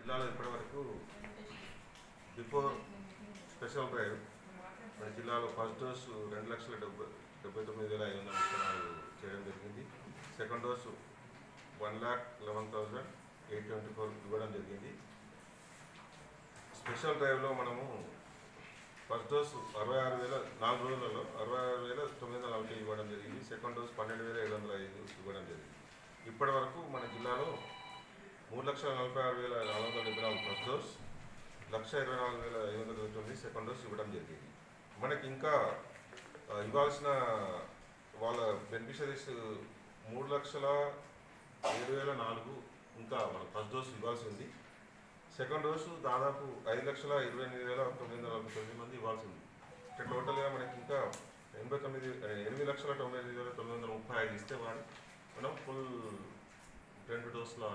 జిల్లాలో ఇప్పటివరకు before special drive మన జిల్లాలో ఫస్ట్ డోసు రెండు లక్షల డెబ్బై డెబ్బై తొమ్మిది వేల ఐదు వందల విత్తనాలు చేయడం జరిగింది second dose one lakh eleven thousand eight twenty four ఇవ్వడం జరిగింది స్పెషల్ డ్రైవ్లో మనము ఫస్ట్ డోసు అరవై ఆరు వేల నాలుగు రోజులలో అరవై ఆరు వేల తొమ్మిది వందల నలభై ఇవ్వడం జరిగింది సెకండ్ డోస్ పన్నెండు వేల ఏడు వందల ఐదు ఇవ్వడం జరిగింది ఇప్పటి వరకు మన జిల్లాలో మూడు లక్షల నలభై ఆరు వేల నాలుగు వందల డెబ్బై నాలుగు ఫస్ట్ డోస్ లక్ష ఇరవై నాలుగు వేల ఐదు వందల ఇరవై తొమ్మిది సెకండ్ డోస్ ఇవ్వడం జరిగింది మనకి ఇంకా ఆ, ఇవ్వాల్సిన వాళ్ళ బెనిఫిషరీస్ మూడు లక్షల ఏడు వేల నాలుగు ఇంకా మన ఫస్ట్ డోస్ ఇవ్వాల్సి ఉంది సెకండ్ డోసు దాదాపు ఐదు లక్షల ఇరవై ఎనిమిది వేల తొమ్మిది వందల నలభై తొమ్మిది మంది ఇవ్వాల్సి ఉంది అంటే టోటల్గా మనకి ఇంకా ఎనభై తొమ్మిది ఎనిమిది లక్షల తొంభై ఎనిమిది వేల తొమ్మిది వందల ముప్పై ఐదు ఇస్తే వాడు మనం ఫుల్ రెండు డోసుల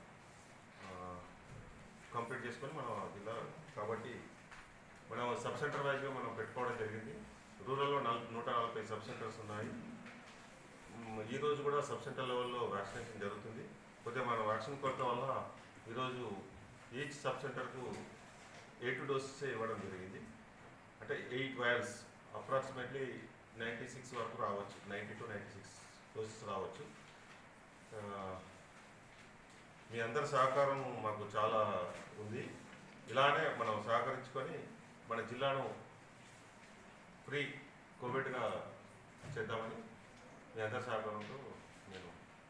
కంప్లీట్ చేసుకొని మనం ఆ జిల్లా కాబట్టి మనం సబ్ సెంటర్ వైజ్గా మనం పెట్టుకోవడం జరిగింది రూరల్లో నల్ నూట నలభై సబ్ సెంటర్స్ ఉన్నాయి మ్, ఈ రోజు కూడా సబ్ సెంటర్ లెవెల్లో వ్యాక్సినేషన్ జరుగుతుంది కొద్దిగా మన వ్యాక్సిన్ కొరత వల్ల ఈరోజు ఈచ్ సబ్ సెంటర్కు ఎయిట్ డోసెస్ ఇవ్వడం జరిగింది అంటే eight vials approximately ninety six వరకు రావచ్చు ninety to ninety six doses రావచ్చు ఆ, మీ అందరి సహకారం మాకు చాలా ఉంది ఇలానే మనం సహకరించుకొని మన జిల్లాను ఫ్రీ కోవిడ్గా చేద్దామని మీ అందరి సహకారంతో నేను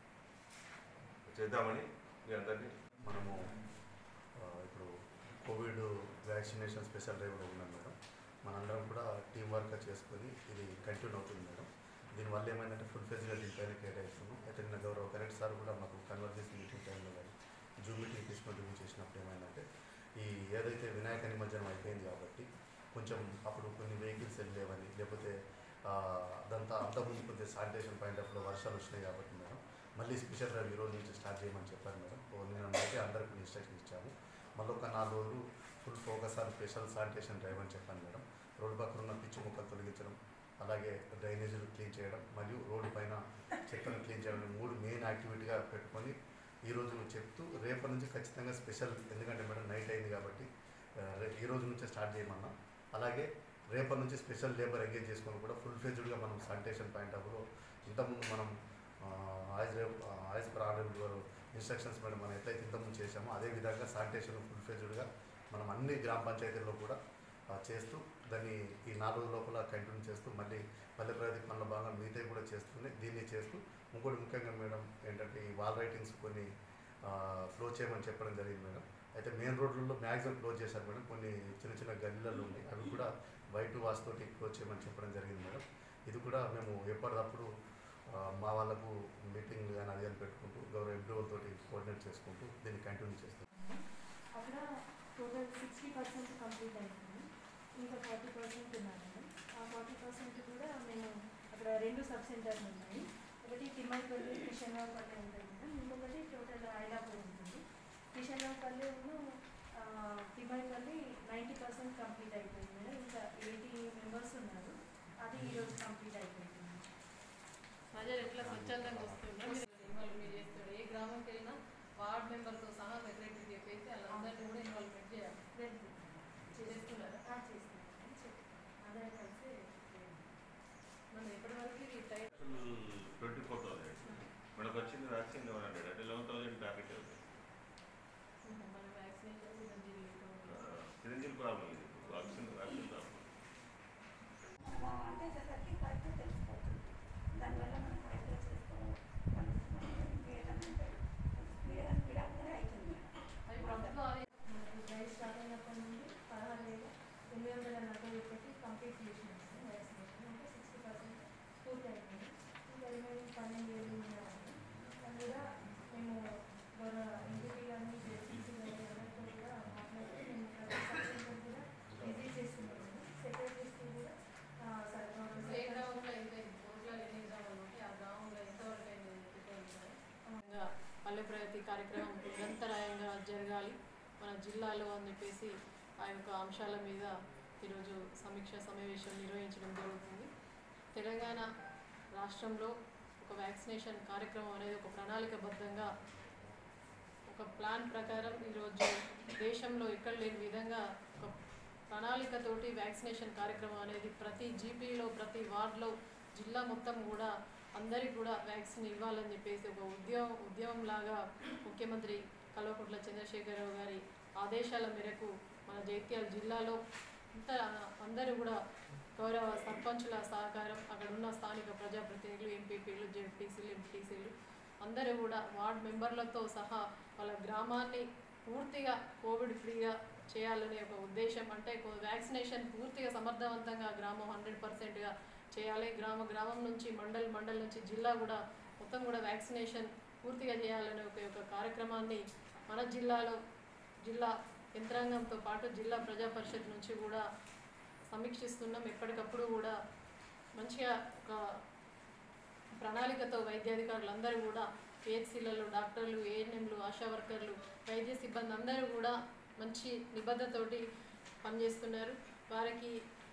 చేద్దామని మీ అందరినీ మనము ఆ, ఇప్పుడు కోవిడ్ వ్యాక్సినేషన్ స్పెషల్ డ్రైవ్లో ఉన్నాం మేడం మనందరం కూడా టీం వర్క్గా చేసుకొని ఇది కంటిన్యూ అవుతుంది మేడం దీనివల్ల ఏమైందంటే ఫుల్ ఫేజ్గా దీనిపైన కేటాయిస్తున్నాం అయితే నిన్న గౌరవ కరెక్ట్ సార్ కూడా మాకు కన్వర్జేషన్ మీటింగ్ టైంలో కానీ జూమ్ మీటింగ్ తీసుకొని రివ్యూ చేసినప్పుడు ఏమైందంటే ఈ ఏదైతే వినాయక నిమజ్జనం అయిపోయింది కాబట్టి కొంచెం అప్పుడు కొన్ని వెహికల్స్ వెళ్ళలేవని లేకపోతే ఆ, అదంతా అంతకుముందు కొంచెం శానిటేషన్ పాయింట్ ఆఫ్లో వర్షాలు వచ్చినాయి కాబట్టి మేడం మళ్ళీ స్పెషల్ డ్రైవ్ ఈ రోజు నుంచి స్టార్ట్ చేయమని చెప్పారు మేడం ఓ నిన్న నైతే అందరికీ ఇన్స్ట్రక్షన్ ఇచ్చాము మళ్ళీ ఒక నాలుగు రోజులు full focus on special sanitation drive అని చెప్పాను మేడం రోడ్డు పక్కన ఉన్న పిచ్చి మొక్కలు తొలగించడం అలాగే డ్రైనేజీలు క్లీన్ చేయడం మరియు రోడ్డు పైన చెత్తను క్లీన్ చేయడం ఈ మూడు మెయిన్ యాక్టివిటీగా పెట్టుకొని ఈ రోజు చెప్తూ రేపటి నుంచి ఖచ్చితంగా స్పెషల్ ఎందుకంటే మేడం నైట్ అయింది కాబట్టి ఆ, రే- ఈ రోజు నుంచే స్టార్ట్ చేయమన్నా అలాగే రేపటి నుంచి స్పెషల్ లేబర్ ఎంగేజ్ చేసుకొని కూడా ఫుల్ ఫేజ్డ్గా మనం శానిటేషన్ పాయింట్ ఆఫ్లో ఇంతకుముందు మనం ఆయిస్ ఆయిస్ పర్ ఆర్డర్ గారు ఇన్స్ట్రక్షన్స్ మేడం మనం ఎట్లయితే ఇంతకుముందు చేశామో అదే విధంగా శానిటేషన్ ఫుల్ ఫేజ్డ్గా మనం అన్ని గ్రామ పంచాయతీల్లో కూడా ఆ, చేస్తూ దాన్ని ఈ నాలుగు రోజుల లోపల కంటిన్యూ చేస్తూ మళ్ళీ పల్లె ప్రగతి పనుల భాగంగా మిగతా కూడా చేస్తూనే దీన్ని చేస్తూ ఇంకోటి ముఖ్యంగా మేడం ఏంటంటే ఈ వాల్ రైటింగ్స్ కొన్ని ఫ్లో చేయమని చెప్పడం జరిగింది మేడం అయితే మెయిన్ రోడ్లలో మ్యాక్సిమం క్లోజ్ చేశారు మేడం కొన్ని చిన్న చిన్న గల్లీలలో ఉన్నాయి అవి కూడా వైట్ వాష్ తోటి క్లోజ్ చేయమని చెప్పడం జరిగింది మేడం ఇది కూడా మేము ఎప్పటికప్పుడు ఆ, మా వాళ్ళకు మీటింగ్ కానీ అది అని పెట్టుకుంటూ గౌరవ ఎంప్లాయీలతోటి కోఆర్డినేట్ చేసుకుంటూ దీన్ని కంటిన్యూ చేస్తాం అక్కడ టోటల్ సిక్స్టీ పర్సెంట్ కంప్లీట్ అయిపోయింది ఇంకా ఫార్టీ పర్సెంట్ ఉన్నారు మేడం ఆ ఫార్టీ పర్సెంట్ కూడా మేము అక్కడ రెండు సబ్ సెంటర్లు ఉన్నాయి ఒకటి తిమ్మలపల్లి కిషన్రావుపల్లి ఉంటుంది మేడం ఇంకొకటి టోటల్ ఐలాపూర్ ఉంటుంది Kishanraopalli Thimmalapalli ninety percent complete అయిపోయింది మేడం ఇంకా ఎయిటీ మెంబర్స్ ఉన్నారు అది ఈరోజు కంప్లీట్ అయిపోయింది ప్రజలు ఎట్లా స్వచ్ఛందంగా వస్తుండ్రో మీరు ఇన్వాల్వ్మెంట్ చేస్తారు ఏ గ్రామంకి వెళ్ళినా వార్డ్ మెంబర్తో సహా సెక్రటరీ చెప్పేసి వాళ్ళందరినీ కూడా ఇన్వాల్వ్మెంట్ చేయాలి వెళ్తుంది చేస్తున్నారా ఆ, చేస్తున్నాం అందరం కలిసి మనం ఎప్పటివరకు ఇది టైం ట్వంటీ ఫోర్ థౌసండ్ మనకు వచ్చింది వ్యాక్సిన్ లెవెన్ హండ్రెడ్ అంటే లెవెన్ థౌసండ్ ప్యాకెట్ మన వ్యాక్సినేషన్ చిరంజీవి చిరంజీవి ప్రాబ్లం ఇది వ్యాక్సిన్ వ్యాక్సిన్ ప్రాబ్లం అంటే సరికి కరెక్ట్ తెలిసిపోతుంది దానివల్ల మనం కరెక్ట్గా చేసుకోవాలి ఇంకేదన్నా స్పీడ్ స్పీడ్ అవుతూనే అవుతుంది అది ప్రభుత్వం అది మనకి డ్రైవ్ స్టార్ట్ అయినప్పటి నుండి పదహారు వేల ఎనిమిది వందల నలభై ఒకటి కంప్లీట్ చేసినాం సార్ వ్యాక్సినేషన్ అంటే సిక్స్టీ పర్సెంట్ పూర్తి అయిపోయింది ఇంకా రిమైనింగ్ పన్నెండు వేలు ఉన్నాయండి అది కూడా మేము గౌరవ ఎంపీ గారిని జెడ్సీసీ గారి అందరితో కూడా మాట్లాడి మేము ప్రతి సబ్జెక్ట్ కూడా విజిట్ చేస్తున్నాము సెక్రటరీస్కి కూడా ఆ, సార్ గౌరవ ఏ సెక్రటరీ- గ్రామంలో ఎంత ఊర్లో ఎన్ని గ్రామాలు ఉంటే ఆ గ్రామంలో ఎంతవరకు అయింది చెప్పగలుగుతారా? ఇంకా పల్లె ప్రగతి కార్యక్రమం నిరంతరాయంగా జరగాలి మన జిల్లాలో అని చెప్పేసి ఆ యొక్క అంశాల మీద ఈరోజు సమీక్ష సమావేశం నిర్వహించడం జరుగుతుంది తెలంగాణ రాష్ట్రంలో ఒక వ్యాక్సినేషన్ కార్యక్రమం అనేది ఒక ప్రణాళికబద్ధంగా ఒక ప్లాన్ ప్రకారం ఈరోజు దేశంలో ఎక్కడ లేని విధంగా ఒక ప్రణాళికతోటి వ్యాక్సినేషన్ కార్యక్రమం అనేది ప్రతి జీపీలో ప్రతి వార్డులో జిల్లా మొత్తం కూడా అందరికీ కూడా వ్యాక్సిన్ ఇవ్వాలని చెప్పేసి ఒక ఉద్యమం ఉద్యమం లాగా ముఖ్యమంత్రి కల్వకుంట్ల చంద్రశేఖరరావు గారి ఆదేశాల మేరకు మన జైత్యాల జిల్లాలో అంత అందరూ కూడా గౌరవ సర్పంచుల సహకారం అక్కడ ఉన్న స్థానిక ప్రజాప్రతినిధులు ఎంపీపీలు జెడ్పీసీలు ఎంపీటీసీలు అందరూ కూడా వార్డ్ మెంబర్లతో సహా వాళ్ళ గ్రామాన్ని పూర్తిగా కోవిడ్ ఫ్రీగా చేయాలనే ఒక ఉద్దేశం అంటే కో- వ్యాక్సినేషన్ పూర్తిగా సమర్థవంతంగా గ్రామం హండ్రెడ్ పర్సెంట్గా చేయాలి గ్రామ గ్రామం నుంచి మండల్ మండల్ నుంచి జిల్లా కూడా మొత్తం కూడా వ్యాక్సినేషన్ పూర్తిగా చేయాలనే ఒక ఒక కార్యక్రమాన్ని మన జిల్లాలో జిల్లా యంత్రాంగంతో పాటు జిల్లా ప్రజా పరిషత్ నుంచి కూడా సమీక్షిస్తున్నాం ఎప్పటికప్పుడు కూడా మంచిగా ఒక ప్రణాళికతో వైద్యాధికారులు అందరూ కూడా పిహెచ్సిలలో డాక్టర్లు ఏఎన్ఎంలు ఆశా వర్కర్లు వైద్య సిబ్బంది అందరూ కూడా మంచి నిబద్ధతోటి పనిచేస్తున్నారు వారికి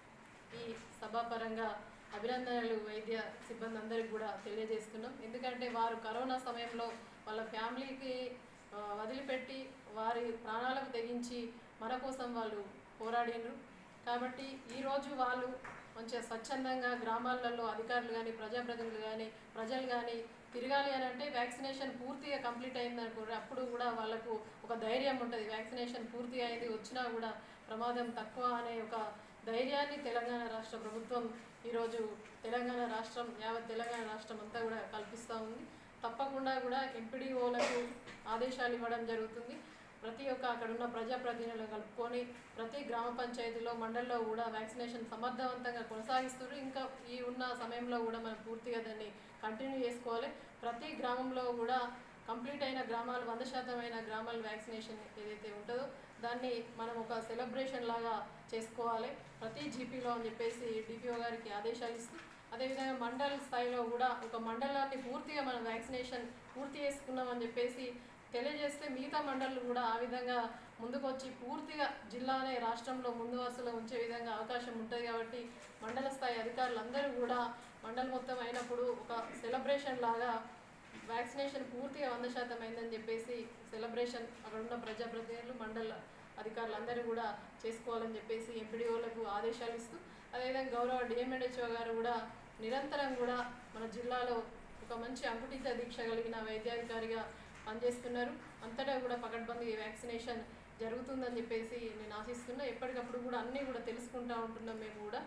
ఈ సభాపరంగా అభినందనలు వైద్య సిబ్బంది అందరికి కూడా తెలియజేస్తున్నాం ఎందుకంటే వారు కరోనా సమయంలో వాళ్ళ ఫ్యామిలీకి ఆ, వదిలిపెట్టి వారి ప్రాణాలకు తెగించి మన కోసం వాళ్ళు పోరాడినరు కాబట్టి ఈరోజు వాళ్ళు మంచిగా స్వచ్ఛందంగా గ్రామాలలో అధికారులు కానీ ప్రజాప్రతినిధులు కానీ ప్రజలు కానీ తిరగాలి అని అంటే వ్యాక్సినేషన్ పూర్తిగా కంప్లీట్ అయింది అనుకోండి అప్పుడు కూడా వాళ్ళకు ఒక ధైర్యం ఉంటుంది వ్యాక్సినేషన్ పూర్తి అయింది వచ్చినా కూడా ప్రమాదం తక్కువ అనే ఒక ధైర్యాన్ని తెలంగాణ రాష్ట్ర ప్రభుత్వం ఈరోజు తెలంగాణ రాష్ట్రం యావత్ తెలంగాణ రాష్ట్రం అంతా కూడా కల్పిస్తూ ఉంది తప్పకుండా కూడా ఎంపీడీఓలకు ఆదేశాలు ఇవ్వడం జరుగుతుంది ప్రతి ఒక్క అక్కడ ఉన్న ప్రజాప్రతినిధులను కలుపుకొని ప్రతి గ్రామ పంచాయతీలో మండల్లో కూడా వ్యాక్సినేషన్ సమర్థవంతంగా కొనసాగిస్తారు ఇంకా ఈ ఉన్న సమయంలో కూడా మనం పూర్తిగా దాన్ని కంటిన్యూ చేసుకోవాలి ప్రతి గ్రామంలో కూడా కంప్లీట్ అయిన గ్రామాలు వంద శాతం అయిన గ్రామాల వ్యాక్సినేషన్ ఏదైతే ఉంటుందో దాన్ని మనం ఒక సెలబ్రేషన్ లాగా చేసుకోవాలి ప్రతి జీపీలో అని చెప్పేసి డిపిఓ గారికి ఆదేశాలు ఇస్తూ అదేవిధంగా మండల స్థాయిలో కూడా ఒక మండలాన్ని పూర్తిగా మనం వ్యాక్సినేషన్ పూర్తి చేసుకున్నామని చెప్పేసి తెలియజేస్తే మిగతా మండళ్ళు కూడా ఆ విధంగా ముందుకొచ్చి పూర్తిగా జిల్లానే రాష్ట్రంలో ముందు వరుసలో ఉంచే విధంగా అవకాశం ఉంటుంది కాబట్టి మండల స్థాయి అధికారులు అందరూ కూడా మండలం మొత్తం అయినప్పుడు ఒక సెలబ్రేషన్ లాగా వ్యాక్సినేషన్ పూర్తిగా వంద శాతం అయిందని చెప్పేసి సెలబ్రేషన్ అక్కడ ఉన్న ప్రజాప్రతినిధులు మండల అధికారులు అందరూ కూడా చేసుకోవాలని చెప్పేసి ఎంపీడీఓలకు ఆదేశాలు ఇస్తూ అదేవిధంగా గౌరవ డిఎంఎన్హెచ్ఓ గారు కూడా నిరంతరం కూడా మన జిల్లాలో ఒక మంచి అంకుటిత దీక్ష కలిగిన వైద్యాధికారిగా పనిచేస్తున్నారు అంతటా కూడా పకడ్బందీ వ్యాక్సినేషన్ జరుగుతుందని చెప్పేసి నేను ఆశిస్తున్నా ఎప్పటికప్పుడు కూడా అన్నీ కూడా తెలుసుకుంటూ ఉంటున్నాం మేము కూడా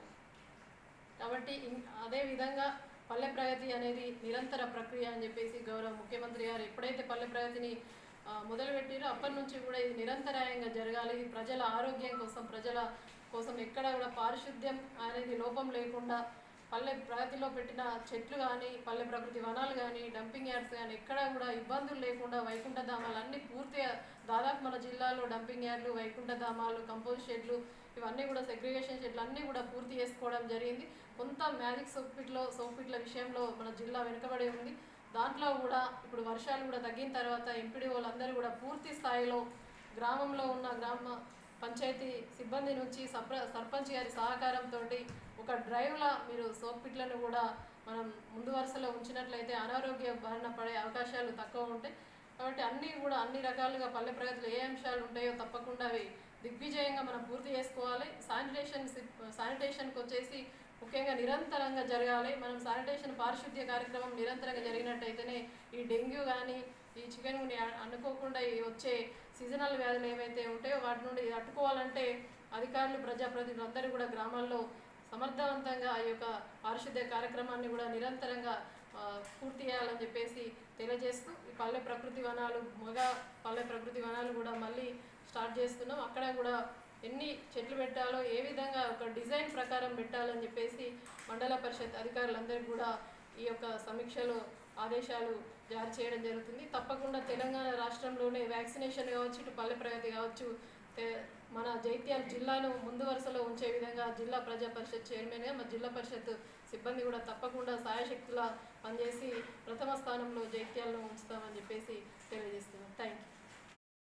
కాబట్టి ఇం- అదే విధంగా పల్లె ప్రగతి అనేది నిరంతర ప్రక్రియ అని చెప్పేసి గౌరవ ముఖ్యమంత్రి గారు ఎప్పుడైతే పల్లె ప్రగతిని ఆ, మొదలుపెట్టిరో అప్పటి నుంచి కూడా ఇది నిరంతరాయంగా జరగాలి ఇది ప్రజల ఆరోగ్యం కోసం ప్రజల కోసం ఎక్కడ కూడా పారిశుద్ధ్యం అనేది లోపం లేకుండా పల్లె ప్రగతిలో పెట్టిన చెట్లు కానీ పల్లె ప్రకృతి వనాలు కానీ డంపింగ్ యార్డ్స్ కానీ ఎక్కడా కూడా ఇబ్బందులు లేకుండా వైకుంఠ ధామాలు అన్నీ పూర్తిగా దాదాపు మన జిల్లాలో డంపింగ్ యార్డ్లు వైకుంఠ ధామాలు కంపోజ్ షెడ్లు ఇవన్నీ కూడా సెగ్రిగేషన్ షెడ్లు అన్నీ కూడా పూర్తి చేసుకోవడం జరిగింది కొంత మ్యాజిక్ సోప్పిట్లో సోప్పిట్ల విషయంలో మన జిల్లా వెనుకబడి ఉంది దాంట్లో కూడా ఇప్పుడు వర్షాలు కూడా తగ్గిన తర్వాత ఎంపీడీ వాళ్ళందరూ కూడా పూర్తి స్థాయిలో గ్రామంలో ఉన్న గ్రామ పంచాయతీ సిబ్బంది నుంచి సర్ప సర్పంచ్ గారి సహకారంతో ఒక డ్రైవ్లా మీరు సోప్పిట్లను కూడా మనం ముందు వరుసలో ఉంచినట్లయితే అనారోగ్య బారిన పడే అవకాశాలు తక్కువ ఉంటాయి కాబట్టి అన్నీ కూడా అన్ని రకాలుగా పల్లె ప్రగతిలో ఏ అంశాలు ఉంటాయో తప్పకుండా అవి దిగ్విజయంగా మనం పూర్తి చేసుకోవాలి శానిటేషన్ శానిటేషన్కి వచ్చేసి ముఖ్యంగా నిరంతరంగా జరగాలి మనం శానిటేషన్ పారిశుద్ధ్య కార్యక్రమం నిరంతరంగా జరిగినట్టయితేనే ఈ డెంగ్యూ కానీ ఈ చికెన్ గుని అనుకోకుండా ఈ వచ్చే సీజనల్ వ్యాధులు ఏవైతే ఉంటాయో వాటి నుండి తట్టుకోవాలంటే అధికారులు ప్రజాప్రతినిధులు అందరూ కూడా గ్రామాల్లో సమర్థవంతంగా ఈ యొక్క పారిశుద్ధ్య కార్యక్రమాన్ని కూడా నిరంతరంగా ఆ, పూర్తి చేయాలని చెప్పేసి తెలియజేస్తూ ఈ పల్లె ప్రకృతి వనాలు మగ పల్లె ప్రకృతి వనాలు కూడా మళ్ళీ స్టార్ట్ చేస్తున్నాం అక్కడ కూడా ఎన్ని చెట్లు పెట్టాలో ఏ విధంగా ఒక డిజైన్ ప్రకారం పెట్టాలని చెప్పేసి మండల పరిషత్ అధికారులందరికీ కూడా ఈ యొక్క సమీక్షలో ఆదేశాలు జారీ చేయడం జరుగుతుంది తప్పకుండా తెలంగాణ రాష్ట్రంలోనే వ్యాక్సినేషన్ కావచ్చు ఇటు పల్లె ప్రగతి కావచ్చు తే- మన జైత్యాల జిల్లాను ముందు వరుసలో ఉంచే విధంగా జిల్లా ప్రజా పరిషత్ చైర్మన్గా మా జిల్లా పరిషత్ సిబ్బంది కూడా తప్పకుండా సాయశక్తులా పనిచేసి ప్రథమ స్థానంలో జైత్యాలను ఉంచుతామని చెప్పేసి తెలియజేస్తున్నాం థ్యాంక్ యూ